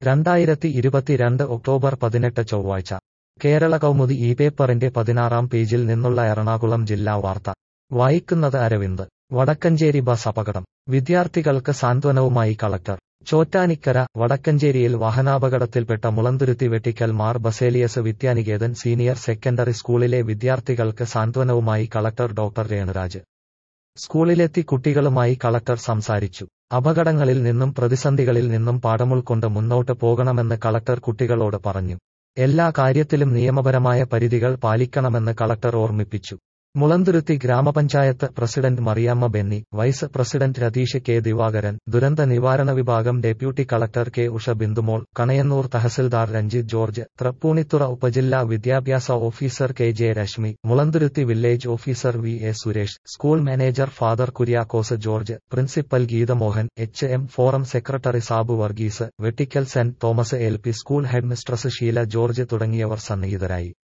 രണ്ടായിരത്തി ഇരുപത്തിരണ്ട് ഒക്ടോബർ പതിനെട്ട് ചൊവ്വാഴ്ച കേരള കൗമുദി ഈ പേപ്പറിന്റെ പതിനാറാം പേജിൽ നിന്നുള്ള എറണാകുളം ജില്ലാ വാർത്ത വായിക്കുന്നത് അരവിന്ദ് വടക്കഞ്ചേരി ബസ് അപകടം വിദ്യാർത്ഥികൾക്ക് സാന്ത്വനവുമായി കളക്ടർ ചോറ്റാനിക്കര വടക്കഞ്ചേരിയിൽ വാഹനാപകടത്തിൽപ്പെട്ട മുളന്തുരുത്തി വെട്ടിക്കൽ മാർ ബസേലിയസ് വിദ്യാനികേതൻ സീനിയർ സെക്കൻഡറി സ്കൂളിലെ വിദ്യാർത്ഥികൾക്ക് സാന്ത്വനവുമായി കളക്ടർ ഡോക്ടർ രേണുരാജ് സ്കൂളിലെത്തി കുട്ടികളുമായി കളക്ടർ സംസാരിച്ചു അപകടങ്ങളിൽ നിന്നും പ്രതിസന്ധികളിൽ നിന്നും പാഠമുൾക്കൊണ്ട് മുന്നോട്ട് പോകണമെന്ന് കളക്ടർ കുട്ടികളോട് പറഞ്ഞു എല്ലാ കാര്യത്തിലും നിയമപരമായ പരിധികൾ പാലിക്കണമെന്ന് കളക്ടർ ഓർമ്മിപ്പിച്ചു Mulanthuruthy gramapanchayat president Mariyamma Benny vice president Ratheesh K Divakaran ദുരന്ത നിവാരണ വിഭാഗം deputy collector K Usha Bindumol Kanayannur tahsildar Ranjith George Thrippunithura ഉപജില്ലാ വിദ്യാഭ്യാസ officer K J Rashmi Mulanthuruthy village officer V A Suresh school manager father Kuriakose George principal Geethamohan H M forum secretary Sabu Varghese Vettikkal Saint Thomas L P school headmistress Sheela George തുടങ്ങിയവർ സന്നിഹിതരായി